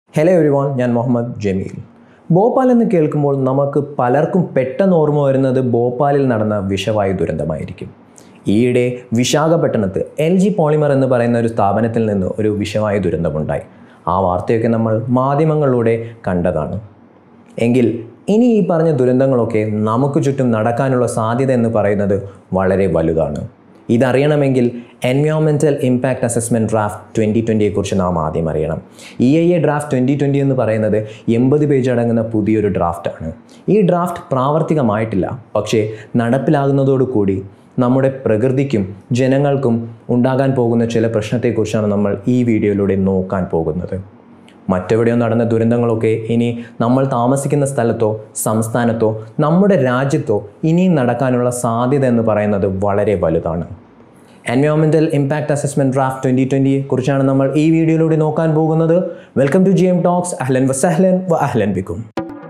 hello everyone ഞാൻ മുഹമ്മദ് ജമീൽ ഭോപ്പാൽ എന്ന് കേൾക്കുമ്പോൾ നമുക്ക് പലർക്കും പെട്ടെന്ന് ഓർമ്മ വരുന്നത് ഭോപ്പാലിൽ നടന്ന വിഷവായു ദുരന്തമായിരിക്കും ഈയിടെ വിശാഖപട്ടണത്ത് എൽ ജി പോളിമർ എന്ന് പറയുന്ന ഒരു സ്ഥാപനത്തിൽ നിന്ന് ഒരു വിഷവായു ദുരന്തമുണ്ടായി ആ വാർത്തയൊക്കെ നമ്മൾ മാധ്യമങ്ങളിലൂടെ കണ്ടതാണ് എങ്കിൽ ഇനി ഈ പറഞ്ഞ ദുരന്തങ്ങളൊക്കെ നമുക്ക് ചുറ്റും നടക്കാനുള്ള സാധ്യത എന്ന് പറയുന്നത് വളരെ വലുതാണ് ഇതറിയണമെങ്കിൽ environmental impact assessment draft twenty ട്വൻറ്റിയെക്കുറിച്ച് നാം ആദ്യം അറിയണം E I A draft twenty twenty എന്ന് പറയുന്നത് എൺപത് പേജ് അടങ്ങുന്ന പുതിയൊരു ഡ്രാഫ്റ്റാണ് ഈ ഡ്രാഫ്റ്റ് പ്രാവർത്തികമായിട്ടില്ല പക്ഷേ നടപ്പിലാകുന്നതോടുകൂടി നമ്മുടെ പ്രകൃതിക്കും ജനങ്ങൾക്കും ഉണ്ടാകാൻ പോകുന്ന ചില പ്രശ്നത്തെക്കുറിച്ചാണ് നമ്മൾ ഈ വീഡിയോയിലൂടെ നോക്കാൻ പോകുന്നത് മറ്റെവിടെയോ നടന്ന ദുരന്തങ്ങളൊക്കെ ഇനി നമ്മൾ താമസിക്കുന്ന സ്ഥലത്തോ സംസ്ഥാനത്തോ നമ്മുടെ രാജ്യത്തോ ഇനിയും നടക്കാനുള്ള സാധ്യത എന്ന് പറയുന്നത് വളരെ വലുതാണ് environmental impact assessment draft twenty ട്വൻറ്റിയെ കുറിച്ചാണ് നമ്മൾ ഈ വീഡിയോയിലൂടെ നോക്കാൻ പോകുന്നത് welcome to G M talks അഹ്ലൻ വസഹ്ലൻ വ അഹ്ലൻ ബിക്കും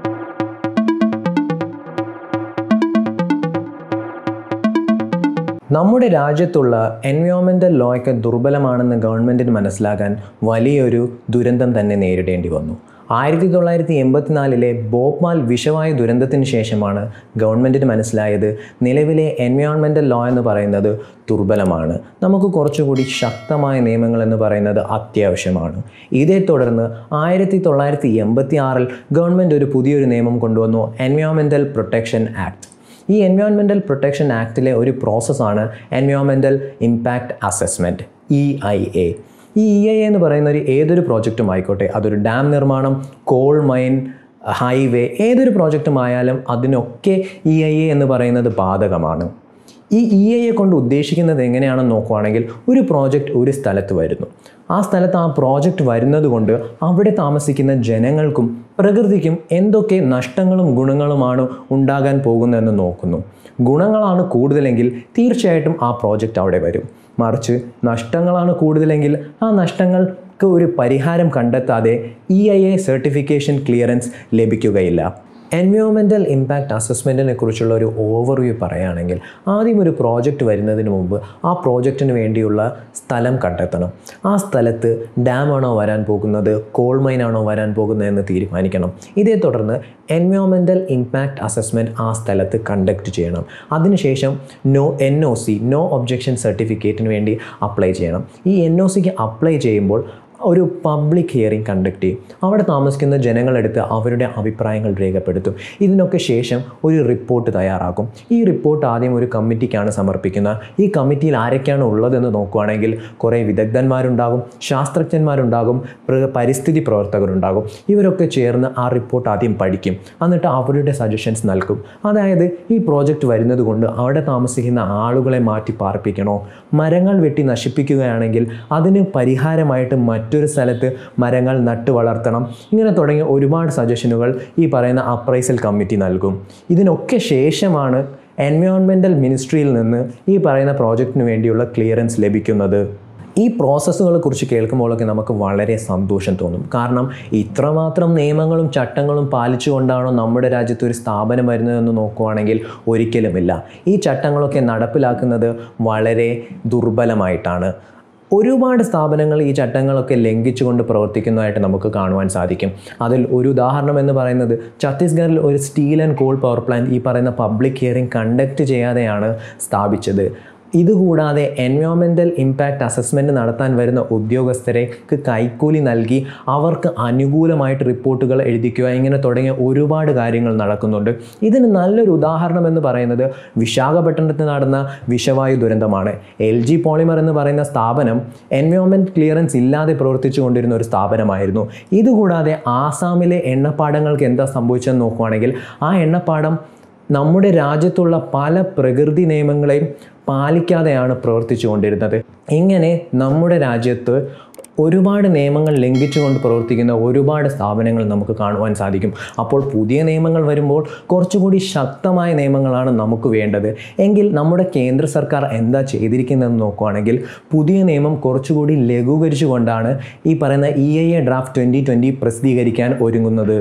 നമ്മുടെ രാജ്യത്തുള്ള എൻവയോൺമെൻറ്റൽ ലോയൊക്കെ ദുർബലമാണെന്ന് ഗവൺമെൻറ്റിന് മനസ്സിലാക്കാൻ വലിയൊരു ദുരന്തം തന്നെ നേരിടേണ്ടി വന്നു ആയിരത്തി തൊള്ളായിരത്തി എൺപത്തിനാലിലെ ഭോപ്പാൽ വിഷവായു ദുരന്തത്തിന് ശേഷമാണ് ഗവൺമെൻറ്റിന് മനസ്സിലായത് നിലവിലെ എൻവയോൺമെൻറ്റൽ ലോ എന്ന് പറയുന്നത് ദുർബലമാണ് നമുക്ക് കുറച്ചുകൂടി ശക്തമായ നിയമങ്ങൾ എന്ന് പറയുന്നത് അത്യാവശ്യമാണ് ഇതേ തുടർന്ന് ആയിരത്തി തൊള്ളായിരത്തി എൺപത്തി ആറിൽ ഗവൺമെൻറ് ഒരു പുതിയൊരു നിയമം കൊണ്ടുവന്നു എൻവയോൺമെൻറ്റൽ പ്രൊട്ടക്ഷൻ ആക്ട് ഈ എൻവയോൺമെൻറ്റൽ പ്രൊട്ടക്ഷൻ ആക്ടിലെ ഒരു പ്രോസസ്സാണ് environmental impact assessment E I A ഈ ഇ ഐ എന്ന് പറയുന്ന ഒരു ഏതൊരു പ്രോജക്റ്റും ആയിക്കോട്ടെ അതൊരു ഡാം നിർമ്മാണം കോൾ മൈൻ ഹൈവേ ഏതൊരു പ്രോജക്റ്റും ആയാലും അതിനൊക്കെ ഇ ഐ എ എന്ന് പറയുന്നത് ബാധകമാണ് ഈ ഇ ഐയെ കൊണ്ട് ഉദ്ദേശിക്കുന്നത് എങ്ങനെയാണെന്ന് നോക്കുവാണെങ്കിൽ ഒരു പ്രോജക്റ്റ് ഒരു സ്ഥലത്ത് വരുന്നു ആ സ്ഥലത്ത് ആ പ്രോജക്റ്റ് വരുന്നത് കൊണ്ട് അവിടെ താമസിക്കുന്ന ജനങ്ങൾക്കും പ്രകൃതിക്കും എന്തൊക്കെ നഷ്ടങ്ങളും ഗുണങ്ങളുമാണ് ഉണ്ടാകാൻ പോകുന്നതെന്ന് നോക്കുന്നു ഗുണങ്ങളാണ് കൂടുതലെങ്കിൽ തീർച്ചയായിട്ടും ആ പ്രോജക്റ്റ് അവിടെ വരും മറിച്ച് നഷ്ടങ്ങളാണ് കൂടുതലെങ്കിൽ ആ നഷ്ടങ്ങൾക്ക് ഒരു പരിഹാരം കണ്ടെത്താതെ E I A certification clearance ലഭിക്കുകയില്ല എൻവയോൺമെൻറ്റൽ ഇമ്പാക്റ്റ് അസസ്മെൻറ്റിനെ കുറിച്ചുള്ള ഒരു ഓവർവ്യൂ പറയുകയാണെങ്കിൽ ആദ്യം ഒരു പ്രോജക്റ്റ് വരുന്നതിന് മുമ്പ് ആ പ്രോജക്റ്റിന് വേണ്ടിയുള്ള സ്ഥലം കണ്ടെത്തണം ആ സ്ഥലത്ത് ഡാമാണോ വരാൻ പോകുന്നത് കോൾ മൈനാണോ വരാൻ പോകുന്നത് എന്ന് തീരുമാനിക്കണം ഇതേ തുടർന്ന് എൻവയോൺമെൻറ്റൽ ഇമ്പാക്റ്റ് അസസ്മെൻറ്റ് ആ സ്ഥലത്ത് കണ്ടക്ട് ചെയ്യണം അതിനുശേഷം no N O C no objection സർട്ടിഫിക്കറ്റിന് വേണ്ടി അപ്ലൈ ചെയ്യണം ഈ എൻ ഒ സിക്ക് അപ്ലൈ ചെയ്യുമ്പോൾ ഒരു പബ്ലിക് ഹിയറിംഗ് കണ്ടക്ട് ചെയ്യും അവിടെ താമസിക്കുന്ന ജനങ്ങളെടുത്ത് അവരുടെ അഭിപ്രായങ്ങൾ രേഖപ്പെടുത്തും ഇതിനൊക്കെ ശേഷം ഒരു റിപ്പോർട്ട് തയ്യാറാക്കും ഈ റിപ്പോർട്ട് ആദ്യം ഒരു കമ്മിറ്റിക്കാണ് സമർപ്പിക്കുന്നത് ഈ കമ്മിറ്റിയിൽ ആരൊക്കെയാണ് ഉള്ളതെന്ന് നോക്കുകയാണെങ്കിൽ കുറേ വിദഗ്ധന്മാരുണ്ടാകും ശാസ്ത്രജ്ഞന്മാരുണ്ടാകും പരിസ്ഥിതി പ്രവർത്തകരുണ്ടാകും ഇവരൊക്കെ ചേർന്ന് ആ റിപ്പോർട്ട് ആദ്യം പഠിക്കും എന്നിട്ട് അവരുടെ സജഷൻസ് നൽകും അതായത് ഈ പ്രോജക്റ്റ് വരുന്നത് കൊണ്ട് അവിടെ താമസിക്കുന്ന ആളുകളെ മാറ്റി പാർപ്പിക്കണോ മരങ്ങൾ വെട്ടി നശിപ്പിക്കുകയാണെങ്കിൽ അതിന് പരിഹാരമായിട്ട് മറ്റൊരു സ്ഥലത്ത് മരങ്ങൾ നട്ടു വളർത്തണം ഇങ്ങനെ തുടങ്ങിയ ഒരുപാട് സജഷനുകൾ ഈ പറയുന്ന അപ്രൈസൽ കമ്മിറ്റി നൽകും ഇതിനൊക്കെ ശേഷമാണ് എൻവയോൺമെൻറ്റൽ മിനിസ്ട്രിയിൽ നിന്ന് ഈ പറയുന്ന പ്രോജക്റ്റിന് വേണ്ടിയുള്ള ക്ലിയറൻസ് ലഭിക്കുന്നത് ഈ പ്രോസസ്സുകളെ കുറിച്ച് കേൾക്കുമ്പോഴൊക്കെ നമുക്ക് വളരെ സന്തോഷം തോന്നും കാരണം ഇത്രമാത്രം നിയമങ്ങളും ചട്ടങ്ങളും പാലിച്ചുകൊണ്ടാണോ നമ്മുടെ രാജ്യത്ത് ഒരു സ്ഥാപനം വരുന്നതെന്ന് നോക്കുവാണെങ്കിൽ ഒരിക്കലുമില്ല ഈ ചട്ടങ്ങളൊക്കെ നടപ്പിലാക്കുന്നത് വളരെ ദുർബലമായിട്ടാണ് ഒരുപാട് സ്ഥാപനങ്ങൾ ഈ ചട്ടങ്ങളൊക്കെ ലംഘിച്ചുകൊണ്ട് പ്രവർത്തിക്കുന്നതായിട്ട് നമുക്ക് കാണുവാൻ സാധിക്കും അതിൽ ഒരു ഉദാഹരണം എന്ന് പറയുന്നത് ഛത്തീസ്ഗഡിൽ ഒരു steel and coal power plant ഈ പറയുന്ന പബ്ലിക് ഹിയറിംഗ് കണ്ടക്ട് ചെയ്യാതെയാണ് സ്ഥാപിച്ചത് ഇതുകൂടാതെ എൻവയോൺമെൻറ്റൽ ഇമ്പാക്റ്റ് അസസ്മെൻറ്റ് നടത്താൻ വരുന്ന ഉദ്യോഗസ്ഥരെക്ക് കൈക്കൂലി നൽകി അവർക്ക് അനുകൂലമായിട്ട് റിപ്പോർട്ടുകൾ എഴുതിക്കുക ഇങ്ങനെ തുടങ്ങിയ ഒരുപാട് കാര്യങ്ങൾ നടക്കുന്നുണ്ട് ഇതിന് നല്ലൊരു ഉദാഹരണം എന്ന് പറയുന്നത് വിശാഖപട്ടണത്ത് നടന്ന വിഷവായു ദുരന്തമാണ് എൽ ജി പോളിമർ എന്ന് പറയുന്ന സ്ഥാപനം എൻവയോൺമെൻറ്റ് ക്ലിയറൻസ് ഇല്ലാതെ പ്രവർത്തിച്ചു കൊണ്ടിരുന്ന ഒരു സ്ഥാപനമായിരുന്നു ഇതുകൂടാതെ ആസാമിലെ എണ്ണപ്പാടങ്ങൾക്ക് എന്താ സംഭവിച്ചതെന്ന് നോക്കുവാണെങ്കിൽ ആ എണ്ണപ്പാടം നമ്മുടെ രാജ്യത്തുള്ള പല പ്രകൃതി നിയമങ്ങളെയും പാലിക്കാതെയാണ് പ്രവർത്തിച്ചു കൊണ്ടിരുന്നത് ഇങ്ങനെ നമ്മുടെ രാജ്യത്ത് ഒരുപാട് നിയമങ്ങൾ ലംഘിച്ചുകൊണ്ട് പ്രവർത്തിക്കുന്ന ഒരുപാട് സ്ഥാപനങ്ങൾ നമുക്ക് കാണുവാൻ സാധിക്കും അപ്പോൾ പുതിയ നിയമങ്ങൾ വരുമ്പോൾ കുറച്ചുകൂടി ശക്തമായ നിയമങ്ങളാണ് നമുക്ക് വേണ്ടത് എങ്കിൽ നമ്മുടെ കേന്ദ്ര സർക്കാർ എന്താ ചെയ്തിരിക്കുന്നതെന്ന് നോക്കുകയാണെങ്കിൽ പുതിയ നിയമം കുറച്ചുകൂടി ലഘൂകരിച്ചുകൊണ്ടാണ് ഈ പറയുന്ന E I A draft twenty twenty പ്രസിദ്ധീകരിക്കാൻ ഒരുങ്ങുന്നത്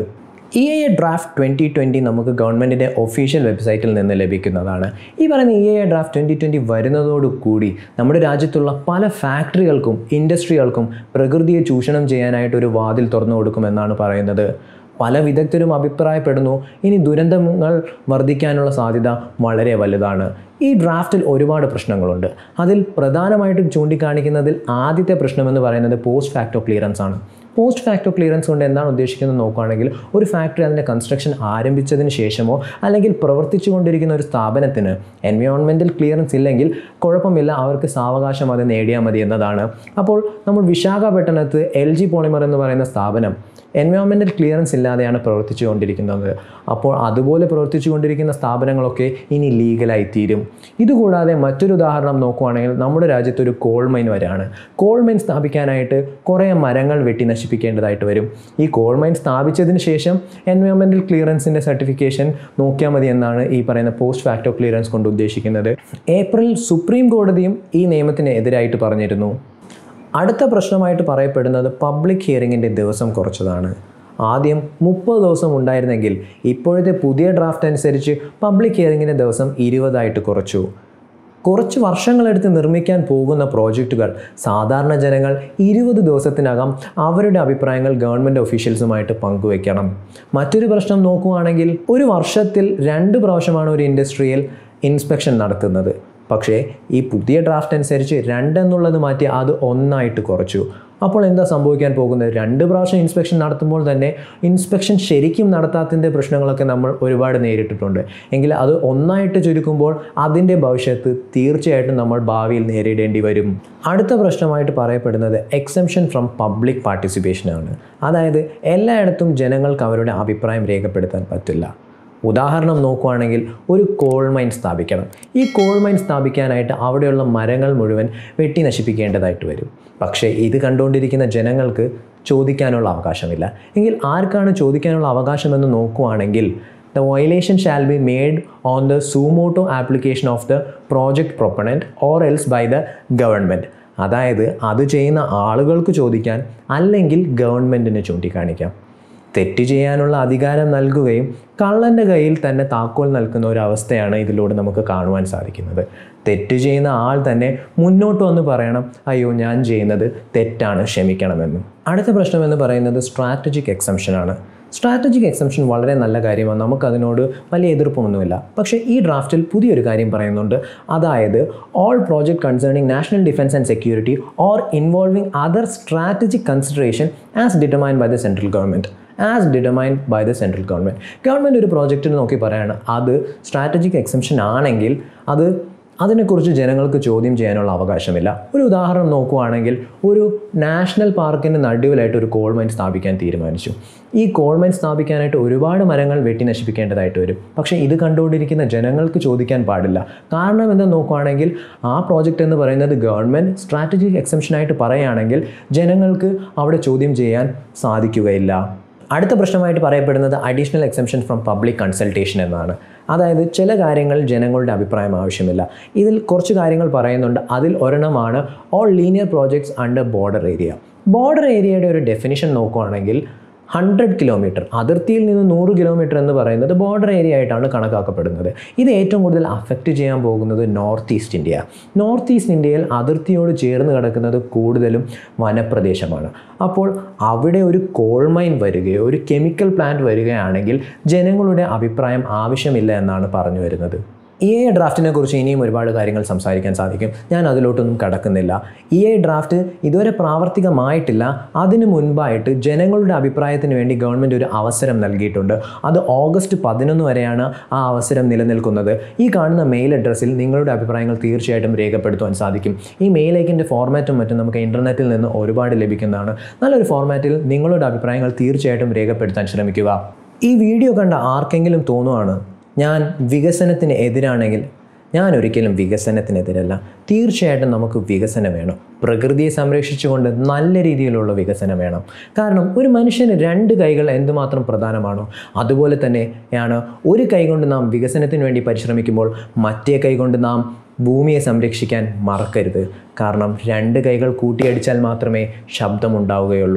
E A draft twenty twenty നമുക്ക് ഗവൺമെൻറ്റിൻ്റെ ഒഫീഷ്യൽ വെബ്സൈറ്റിൽ നിന്ന് ലഭിക്കുന്നതാണ് ഈ പറയുന്ന E A draft twenty twenty വരുന്നതോടുകൂടി നമ്മുടെ രാജ്യത്തുള്ള പല ഫാക്ടറികൾക്കും ഇൻഡസ്ട്രികൾക്കും പ്രകൃതിയെ ചൂഷണം ചെയ്യാനായിട്ട് ഒരു വാതിൽ തുറന്നു കൊടുക്കുമെന്നാണ് പറയുന്നത് പല വിദഗ്ധരും അഭിപ്രായപ്പെടുന്നു ഇനി ദുരന്തങ്ങൾ വർദ്ധിക്കാനുള്ള സാധ്യത വളരെ വലുതാണ് ഈ ഡ്രാഫ്റ്റിൽ ഒരുപാട് പ്രശ്നങ്ങളുണ്ട് അതിൽ പ്രധാനമായിട്ടും ചൂണ്ടിക്കാണിക്കുന്നതിൽ ആദ്യത്തെ പ്രശ്നമെന്ന് പറയുന്നത് പോസ്റ്റ് ഫാക്ടോ ക്ലിയറൻസ് ആണ് പോസ്റ്റ് ഫാക്ടോ ക്ലിയറൻസ് കൊണ്ട് എന്താണ് ഉദ്ദേശിക്കുന്നത് നോക്കുകയാണെങ്കിൽ ഒരു ഫാക്ടറി അതിൻ്റെ കൺസ്ട്രക്ഷൻ ആരംഭിച്ചതിന് ശേഷമോ അല്ലെങ്കിൽ പ്രവർത്തിച്ചു കൊണ്ടിരിക്കുന്ന ഒരു സ്ഥാപനത്തിന് എൻവയോൺമെൻറ്റൽ ക്ലിയറൻസ് ഇല്ലെങ്കിൽ കുഴപ്പമില്ല അവർക്ക് സാവകാശം അത് നേടിയാൽ മതി എന്നതാണ് അപ്പോൾ നമ്മൾ വിശാഖപട്ടണത്ത് എൽ ജി പോളിമർ എന്ന് പറയുന്ന സ്ഥാപനം എൻവയോൺമെൻറ്റൽ ക്ലിയറൻസ് ഇല്ലാതെയാണ് പ്രവർത്തിച്ചു കൊണ്ടിരിക്കുന്നത് അപ്പോൾ അതുപോലെ പ്രവർത്തിച്ചു കൊണ്ടിരിക്കുന്ന സ്ഥാപനങ്ങളൊക്കെ ഇനി ലീഗലായി തീരും ഇതുകൂടാതെ മറ്റൊരു ഉദാഹരണം നോക്കുവാണെങ്കിൽ നമ്മുടെ രാജ്യത്ത് ഒരു കോൾ മൈൻ വരാണ് കോൾ മൈൻ സ്ഥാപിക്കാനായിട്ട് കുറേ മരങ്ങൾ വെട്ടി നശിപ്പിക്കേണ്ടതായിട്ട് വരും ഈ കോൾ മൈൻ സ്ഥാപിച്ചതിന് ശേഷം എൻവയോൺമെൻറ്റൽ ക്ലിയറൻസിൻ്റെ സർട്ടിഫിക്കേഷൻ നോക്കിയാൽ മതി എന്നാണ് ഈ പറയുന്ന പോസ്റ്റ് ഫാക്ടോ ക്ലിയറൻസ് കൊണ്ട് ഉദ്ദേശിക്കുന്നത് ഏപ്രിൽ സുപ്രീം കോടതിയും ഈ നിയമത്തിന് എതിരായിട്ട് പറഞ്ഞിരുന്നു അടുത്ത പ്രശ്നമായിട്ട് പറയപ്പെടുന്നത് പബ്ലിക് ഹിയറിങ്ങിൻ്റെ ദിവസം കുറച്ചതാണ് ആദ്യം മുപ്പത് ദിവസം ഉണ്ടായിരുന്നെങ്കിൽ ഇപ്പോഴത്തെ പുതിയ ഡ്രാഫ്റ്റ് അനുസരിച്ച് പബ്ലിക് ഹിയറിങ്ങിൻ്റെ ദിവസം ഇരുപതായിട്ട് കുറച്ചു കുറച്ച് വർഷങ്ങളെടുത്ത് നിർമ്മിക്കാൻ പോകുന്ന പ്രോജക്റ്റുകൾ സാധാരണ ജനങ്ങൾ ഇരുപത് ദിവസത്തിനകം അവരുടെ അഭിപ്രായങ്ങൾ ഗവൺമെൻറ് ഒഫീഷ്യൽസുമായിട്ട് പങ്കുവയ്ക്കണം മറ്റൊരു പ്രശ്നം നോക്കുകയാണെങ്കിൽ ഒരു വർഷത്തിൽ രണ്ട് പ്രാവശ്യമാണ് ഒരു ഇൻഡസ്ട്രിയിൽ ഇൻസ്പെക്ഷൻ നടത്തുന്നത് പക്ഷേ ഈ പുതിയ ഡ്രാഫ്റ്റ് അനുസരിച്ച് രണ്ടെന്നുള്ളത് മാറ്റി അത് ഒന്നായിട്ട് കുറച്ചു അപ്പോൾ എന്താ സംഭവിക്കാൻ പോകുന്നത് രണ്ട് പ്രാവശ്യം ഇൻസ്പെക്ഷൻ നടത്തുമ്പോൾ തന്നെ ഇൻസ്പെക്ഷൻ ശരിക്കും നടത്താത്തതിൻ്റെ പ്രശ്നങ്ങളൊക്കെ നമ്മൾ ഒരുപാട് നേരിട്ടിട്ടുണ്ട് എങ്കിൽ അത് ഒന്നായിട്ട് ചുരുക്കുമ്പോൾ അതിൻ്റെ ഭവിഷ്യത്ത് തീർച്ചയായിട്ടും നമ്മൾ ഭാവിയിൽ നേരിടേണ്ടി വരും അടുത്ത പ്രശ്നമായിട്ട് പറയപ്പെടുന്നത് എക്സംഷൻ ഫ്രം പബ്ലിക് പാർട്ടിസിപ്പേഷനാണ് അതായത് എല്ലായിടത്തും ജനങ്ങൾക്ക് അവരുടെ അഭിപ്രായം രേഖപ്പെടുത്താൻ പറ്റില്ല ഉദാഹരണം നോക്കുവാണെങ്കിൽ ഒരു കോൾ മൈൻ സ്ഥാപിക്കണം ഈ കോൾ മൈൻ സ്ഥാപിക്കാനായിട്ട് അവിടെയുള്ള മരങ്ങൾ മുഴുവൻ വെട്ടി നശിപ്പിക്കേണ്ടതായിട്ട് വരും പക്ഷേ ഇത് കണ്ടുകൊണ്ടിരിക്കുന്ന ജനങ്ങൾക്ക് ചോദിക്കാനുള്ള അവകാശമില്ല എങ്കിൽ ആർക്കാണ് ചോദിക്കാനുള്ള അവകാശമെന്ന് നോക്കുവാണെങ്കിൽ the violation shall be made on the suo motu application of the project proponent or else by the government അതായത് അത് ചെയ്യുന്ന ആളുകൾക്ക് ചോദിക്കാൻ അല്ലെങ്കിൽ ഗവൺമെൻറ്റിന് ചൂണ്ടിക്കാണിക്കാം തെറ്റ് ചെയ്യാനുള്ള അധികാരം നൽകുകയും കള്ളൻ്റെ കയ്യിൽ തന്നെ താക്കോൽ നൽകുന്ന ഒരു അവസ്ഥയാണ് ഇതിലൂടെ നമുക്ക് കാണുവാൻ സാധിക്കുന്നത് തെറ്റ് ചെയ്യുന്ന ആൾ തന്നെ മുന്നോട്ട് വന്ന് പറയണം അയ്യോ ഞാൻ ചെയ്യുന്നത് തെറ്റാണ് ക്ഷമിക്കണമെന്നും അടുത്ത പ്രശ്നം എന്ന് പറയുന്നത് സ്ട്രാറ്റജിക് എക്സംഷനാണ് സ്ട്രാറ്റജിക് എക്സംഷൻ വളരെ നല്ല കാര്യമാണ് നമുക്കതിനോട് വലിയ എതിർപ്പൊന്നുമില്ല പക്ഷേ ഈ ഡ്രാഫ്റ്റിൽ പുതിയൊരു കാര്യം പറയുന്നുണ്ട് അതായത് all project concerning national defence and security or involving other strategic consideration as determined by the central government as determined by the central government government ഒരു പ്രോജക്റ്റിന് നോക്കി പറയാണ് അത് സ്ട്രാറ്റജിക് എക്സംഷൻ ആണെങ്കിൽ അത് അതിനെക്കുറിച്ച് ജനങ്ങൾക്ക് ചോദ്യം ചെയ്യാനുള്ള അവകാശമില്ല ഒരു ഉദാഹരണം നോക്കുവാണെങ്കിൽ ഒരു നാഷണൽ പാർക്കിന് നടുവിലായിട്ട് ഒരു കോൾ മൈൻ സ്ഥാപിക്കാൻ തീരുമാനിച്ചു ഈ കോൾ മൈൻ സ്ഥാപിക്കാനായിട്ട് ഒരുപാട് മരങ്ങൾ വെട്ടി നശിപ്പിക്കേണ്ടതായിട്ട് വരും പക്ഷേ ഇത് കണ്ടുകൊണ്ടിരിക്കുന്ന ജനങ്ങൾക്ക് ചോദിക്കാൻ പാടില്ല കാരണം എന്തെന്ന് നോക്കുവാണെങ്കിൽ ആ പ്രോജക്റ്റ് എന്ന് പറയുന്നത് ഗവൺമെൻറ് സ്ട്രാറ്റജിക് എക്സംഷനായിട്ട് പറയുകയാണെങ്കിൽ ജനങ്ങൾക്ക് അവിടെ ചോദ്യം ചെയ്യാൻ സാധിക്കുകയില്ല അടുത്ത പ്രശ്നമായിട്ട് പറയപ്പെടുന്നത് additional exemption from public consultation എന്നാണ് അതായത് ചില കാര്യങ്ങൾ ജനങ്ങളുടെ അഭിപ്രായം ആവശ്യമില്ല ഇതിൽ കുറച്ച് കാര്യങ്ങൾ പറയുന്നുണ്ട് അതിൽ ഒരെണ്ണമാണ് all linear projects under border area border ഏരിയയുടെ ഒരു ഡെഫിനിഷൻ നോക്കുകയാണെങ്കിൽ ഹൺഡ്രഡ് കിലോമീറ്റർ അതിർത്തിയിൽ നിന്ന് നൂറ് കിലോമീറ്റർ എന്ന് പറയുന്നത് ബോർഡർ ഏരിയ ആയിട്ടാണ് കണക്കാക്കപ്പെടുന്നത് ഇത് ഏറ്റവും കൂടുതൽ അഫക്റ്റ് ചെയ്യാൻ പോകുന്നത് north east India north east ഇന്ത്യയിൽ അതിർത്തിയോട് ചേർന്ന് കിടക്കുന്നത് കൂടുതലും വനപ്രദേശമാണ് അപ്പോൾ അവിടെ ഒരു കോൾ മൈൻ വരികയോ ഒരു കെമിക്കൽ പ്ലാന്റ് വരികയാണെങ്കിൽ ജനങ്ങളുടെ അഭിപ്രായം ആവശ്യമില്ല എന്നാണ് പറഞ്ഞു വരുന്നത് ഇ എ ഡ്രാഫ്റ്റിനെ കുറിച്ച് ഇനിയും ഒരുപാട് കാര്യങ്ങൾ സംസാരിക്കാൻ സാധിക്കും ഞാൻ അതിലോട്ടൊന്നും കടക്കുന്നില്ല ഇ എ ഡ്രാഫ്റ്റ് ഇതുവരെ പ്രാവർത്തികമായിട്ടില്ല അതിനു മുൻപായിട്ട് ജനങ്ങളുടെ അഭിപ്രായത്തിന് വേണ്ടി ഗവൺമെൻറ് ഒരു അവസരം നൽകിയിട്ടുണ്ട് അത് ഓഗസ്റ്റ് പതിനൊന്ന് വരെയാണ് ആ അവസരം നിലനിൽക്കുന്നത് ഈ കാണുന്ന മെയിൽ അഡ്രസ്സിൽ നിങ്ങളുടെ അഭിപ്രായങ്ങൾ തീർച്ചയായിട്ടും രേഖപ്പെടുത്തുവാൻ സാധിക്കും ഈ മെയിൽ ഐക്കിൻ്റെ ഫോർമാറ്റും മറ്റും നമുക്ക് ഇൻ്റർനെറ്റിൽ നിന്ന് ഒരുപാട് ലഭിക്കുന്നതാണ് നല്ലൊരു ഫോർമാറ്റിൽ നിങ്ങളുടെ അഭിപ്രായങ്ങൾ തീർച്ചയായിട്ടും രേഖപ്പെടുത്താൻ ശ്രമിക്കുക ഈ വീഡിയോ കണ്ട ആർക്കെങ്കിലും തോന്നുവാണ് ഞാൻ വികസനത്തിന് എതിരാണെങ്കിൽ ഞാൻ ഒരിക്കലും വികസനത്തിനെതിരല്ല തീർച്ചയായിട്ടും നമുക്ക് വികസനം വേണം പ്രകൃതിയെ സംരക്ഷിച്ചുകൊണ്ട് നല്ല രീതിയിലുള്ള വികസനം വേണം കാരണം ഒരു മനുഷ്യന് രണ്ട് കൈകൾ എന്തുമാത്രം പ്രധാനമാണോ അതുപോലെ തന്നെയാണ് ഒരു കൈ കൊണ്ട് നാം വികസനത്തിന് വേണ്ടി പരിശ്രമിക്കുമ്പോൾ മറ്റേ കൈ കൊണ്ട് നാം ഭൂമിയെ സംരക്ഷിക്കാൻ മറക്കരുത് കാരണം രണ്ട് കൈകൾ കൂട്ടിയടിച്ചാൽ മാത്രമേ ശബ്ദമുണ്ടാവുകയുള്ളൂ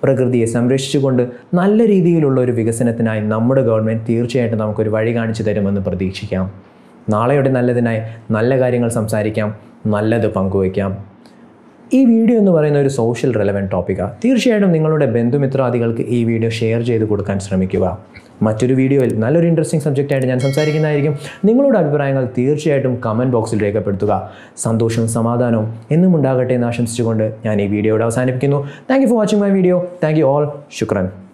പ്രകൃതിയെ സംരക്ഷിച്ചുകൊണ്ട് നല്ല രീതിയിലുള്ള ഒരു വികസനത്തിനായി നമ്മുടെ ഗവൺമെൻറ് തീർച്ചയായിട്ടും നമുക്കൊരു വഴി കാണിച്ചു തരുമെന്ന് പ്രതീക്ഷിക്കാം നാളെയുടെ നല്ലതിനായി നല്ല കാര്യങ്ങൾ സംസാരിക്കാം നല്ലത് പങ്കുവയ്ക്കാം ഈ വീഡിയോ എന്ന് പറയുന്ന ഒരു സോഷ്യൽ റെലവൻറ്റ് ടോപ്പിക്കാണ് തീർച്ചയായിട്ടും നിങ്ങളുടെ ബന്ധുമിത്രാദികൾക്ക് ഈ വീഡിയോ ഷെയർ ചെയ്ത് കൊടുക്കാൻ ശ്രമിക്കുക മറ്റൊരു വീഡിയോയിൽ നല്ലൊരു ഇൻട്രസ്റ്റിംഗ് സബ്ജക്റ്റായിട്ട് ഞാൻ സംസാരിക്കുന്നതായിരിക്കും നിങ്ങളുടെ അഭിപ്രായങ്ങൾ തീർച്ചയായിട്ടും കമൻറ്റ് ബോക്സിൽ രേഖപ്പെടുത്തുക സന്തോഷവും സമാധാനവും എന്നും ഉണ്ടാകട്ടെ എന്ന് ആശംസിച്ചുകൊണ്ട് ഞാൻ ഈ വീഡിയോയുടെ അവസാനിപ്പിക്കുന്നു thank you for watching my video thank you all ശുക്രൻ